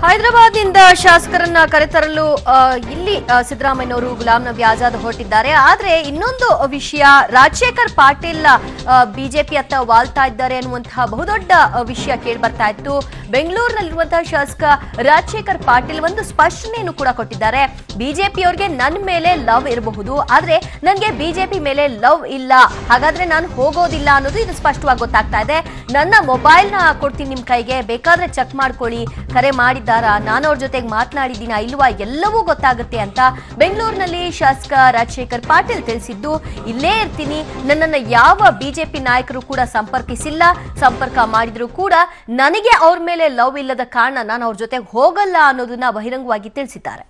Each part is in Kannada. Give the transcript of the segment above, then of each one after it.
ಹೈದರಾಬಾದ್ನಿಂದ ಶಾಸಕರನ್ನ ಕರೆತರಲು ಆ, ಇಲ್ಲಿ ಆ, ಸಿದ್ದರಾಮಯ್ಯನವರು ಗುಲಾಂ ನಬಿ ಆಜಾದ್ ಹೊರಟಿದ್ದಾರೆ ಆದ್ರೆ ಇನ್ನೊಂದು ವಿಷಯ ರಾಜಶೇಖರ್ ಪಾಟೀಲ್ ಬಿಜೆಪಿ ಅತ್ತ ವಾಲ್ತಾ ಇದ್ದಾರೆ ಅನ್ನುವಂತಹ ಬಹುದೊಡ್ಡ ಆ, ವಿಷಯ ಕೇಳಿ ಬರ್ತಾ ಇತ್ತು ಬೆಂಗಳೂರಿನಲ್ಲಿರುವಂತಹ ಶಾಸಕ ರಾಜಶೇಖರ್ ಪಾಟೀಲ್ ಒಂದು ಸ್ಪಷ್ಟನೆಯನ್ನು ಕೂಡ ಕೊಟ್ಟಿದ್ದಾರೆ ಬಿಜೆಪಿಯವರಿಗೆ ನನ್ನ ಮೇಲೆ ಲವ್ ಇರಬಹುದು ಆದ್ರೆ ನನಗೆ ಬಿಜೆಪಿ ಮೇಲೆ ಲವ್ ಇಲ್ಲ ಹಾಗಾದ್ರೆ ನಾನು ಹೋಗೋದಿಲ್ಲ ಅನ್ನೋದು ಇದು ಸ್ಪಷ್ಟವಾಗಿ ಗೊತ್ತಾಗ್ತಾ ಇದೆ ನನ್ನ ಮೊಬೈಲ್ ನ ಕೊಡ್ತೀನಿ ನಿಮ್ ಕೈಗೆ ಬೇಕಾದ್ರೆ ಚೆಕ್ ಮಾಡ್ಕೊಳ್ಳಿ ಕರೆ ಮಾಡಿದ್ದಾರಾ ನಾನು ಅವ್ರ ಜೊತೆಗೆ ಮಾತನಾಡಿದ್ದೀನಾ ಇಲ್ವಾ ಎಲ್ಲವೂ ಗೊತ್ತಾಗುತ್ತೆ ಅಂತ ಬೆಂಗಳೂರಿನಲ್ಲಿ ಶಾಸಕ ರಾಜಶೇಖರ್ ಪಾಟೀಲ್ ತಿಳಿಸಿದ್ದು ಇಲ್ಲೇ ಇರ್ತೀನಿ ನನ್ನನ್ನ ಯಾವ ಬಿಜೆಪಿ ನಾಯಕರು ಕೂಡ ಸಂಪರ್ಕಿಸಿಲ್ಲ ಸಂಪರ್ಕ ಮಾಡಿದ್ರು ಕೂಡ ನನಗೆ ಅವ್ರ ಮೇಲೆ ಲವ್ ಇಲ್ಲದ ಕಾರಣ ನಾನು ಅವ್ರ ಜೊತೆಗೆ ಹೋಗಲ್ಲ ಅನ್ನೋದನ್ನ ಬಹಿರಂಗವಾಗಿ ತಿಳಿಸಿದ್ದಾರೆ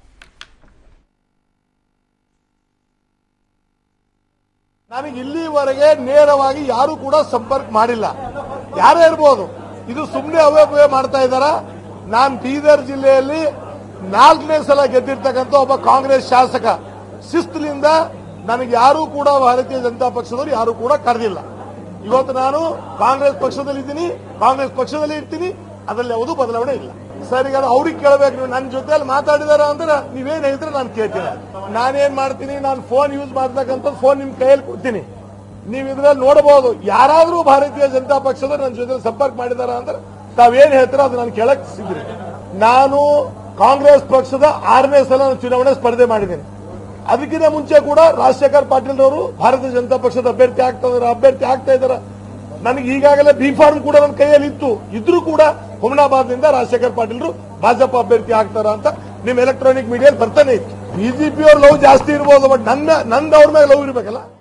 ನನಗೆ ಇಲ್ಲಿವರೆಗೆ ನೇರವಾಗಿ ಯಾರು ಕೂಡ ಸಂಪರ್ಕ ಮಾಡಿಲ್ಲ ಯಾರೇ ಇರ್ಬೋದು ಇದು ಸುಮ್ಮನೆ ಅವ್ಯವೇ ಮಾಡ್ತಾ ಇದ್ದಾರ ನಾನು ಬೀದರ್ ಜಿಲ್ಲೆಯಲ್ಲಿ ನಾಲ್ಕನೇ ಸಲ ಗೆದ್ದಿರ್ತಕ್ಕಂಥ ಒಬ್ಬ ಕಾಂಗ್ರೆಸ್ ಶಾಸಕ ಶಿಸ್ತುಲಿಂದ ನನಗೆ ಯಾರೂ ಕೂಡ ಭಾರತೀಯ ಜನತಾ ಪಕ್ಷದವರು ಯಾರು ಕೂಡ ಕರೆದಿಲ್ಲ ಇವತ್ತು ನಾನು ಕಾಂಗ್ರೆಸ್ ಪಕ್ಷದಲ್ಲಿದ್ದೀನಿ ಕಾಂಗ್ರೆಸ್ ಪಕ್ಷದಲ್ಲಿ ಇರ್ತೀನಿ ಅದರಲ್ಲಿ ಯಾವುದೂ ಬದಲಾವಣೆ ಇಲ್ಲ ಸರ್ ಈಗ ಅವ್ರಿಗೆ ಕೇಳಬೇಕು ನೀವು ನನ್ನ ಜೊತೆಯಲ್ಲಿ ಮಾತಾಡಿದಾರ ಅಂದ್ರೆ ನೀವೇನ್ ಹೇಳಿದ್ರೆ ನಾನು ಕೇಳ್ತೀನಿ ನಾನೇನ್ ಮಾಡ್ತೀನಿ ನಾನು ಫೋನ್ ಯೂಸ್ ಮಾಡ್ತಕ್ಕಂಥ ಫೋನ್ ನಿಮ್ ಕೈಯಲ್ಲಿ ಕೊಡ್ತೀನಿ ನೀವು ಇದ್ರಲ್ಲಿ ನೋಡಬಹುದು ಯಾರಾದ್ರೂ ಭಾರತೀಯ ಜನತಾ ಪಕ್ಷದವರು ನನ್ನ ಜೊತೆ ಸಂಪರ್ಕ ಮಾಡಿದಾರ ಅಂದ್ರೆ ತಾವೇನ್ ಹೇಳ್ತೀರ ಅದು ನಾನು ಕೇಳಕ್ ಸಿಗ್ರಿ ನಾನು ಕಾಂಗ್ರೆಸ್ ಪಕ್ಷದ ಆರನೇ ಸಲ ನಾನು ಚುನಾವಣೆ ಸ್ಪರ್ಧೆ ಮಾಡಿದ್ದೀನಿ ಅದಕ್ಕಿಂತ ಮುಂಚೆ ಕೂಡ ರಾಜಶೇಖರ್ ಪಾಟೀಲ್ ಅವರು ಭಾರತೀಯ ಜನತಾ ಪಕ್ಷದ ಅಭ್ಯರ್ಥಿ ಆಗ್ತಾ ಇದಾರೆ ಅಭ್ಯರ್ಥಿ ಆಗ್ತಾ ಇದಾರೆ ನನಗೆ ಈಗಾಗಲೇ ಬಿ ಫಾರ್ಮ್ ಕೂಡ ನನ್ನ ಕೈಯಲ್ಲಿ ಇತ್ತು ಇದ್ರೂ ಕೂಡ ಹುಮನಾಬಾದ್ನಿಂದ ರಾಜಶೇಖರ್ ಪಾಟೀಲ್ರು ಭಾಜಪ ಅಭ್ಯರ್ಥಿ ಆಗ್ತಾರ ಅಂತ ನಿಮ್ ಎಲೆಕ್ಟ್ರಾನಿಕ್ ಮೀಡಿಯಾ ಬರ್ತಾನೆ ಇತ್ತು ಬಿಜೆಪಿ ಅವ್ರ ಲವ್ ಜಾಸ್ತಿ ಇರ್ಬೋದು ಬಟ್ ನನ್ನ ನಂದು ಅವ್ರ ಮೇಲೆ ಲವ್ ಇರ್ಬೇಕಲ್ಲ